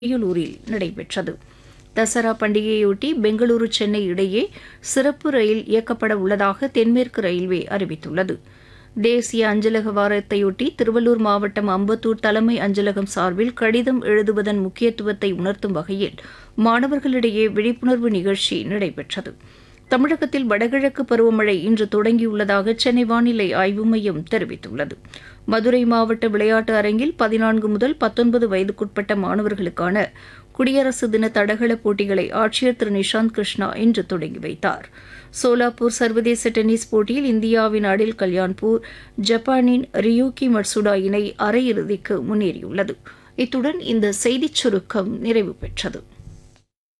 அரியலூரில் நடைபெற்றது தசரா பண்டிகையொட்டி பெங்களூரு சென்னை இடையே சிறப்பு ரயில் இயக்கப்பட உள்ளதாக தென்மேற்கு ரயில்வே அறிவித்துள்ளது தேசிய அஞ்சலக வாரத்தையொட்டி திருவள்ளூர் மாவட்டம் அம்பத்தூர் தலைமை அஞ்சலகம் சார்பில் கடிதம் எழுதுவதன் முக்கியத்துவத்தை உணர்த்தும் வகையில் மாணவர்களிடையே விழிப்புணர்வு நிகழ்ச்சி நடைபெற்றது தமிழகத்தில் வடகிழக்கு பருவமழை இன்று தொடங்கியுள்ளதாக சென்னை வானிலை ஆய்வு மையம் தெரிவித்துள்ளது மதுரை மாவட்ட விளையாட்டு அரங்கில் பதினான்கு முதல் பத்தொன்பது வயதுக்குட்பட்ட மாணவர்களுக்கான குடியரசு தின தடகள போட்டிகளை ஆட்சியர் திரு நிஷாந்த் கிருஷ்ணா இன்று தொடங்கி வைத்தார் சோலாப்பூர் சர்வதேச டென்னிஸ் போட்டியில் இந்தியாவின் அடில் கல்யாண்பூர் ஜப்பானின் ரியூகி மட்சுடா இணை அரையிறுதிக்கு முன்னேறியுள்ளது இத்துடன் இந்த செய்திச் சுருக்கம் நிறைவு பெற்றது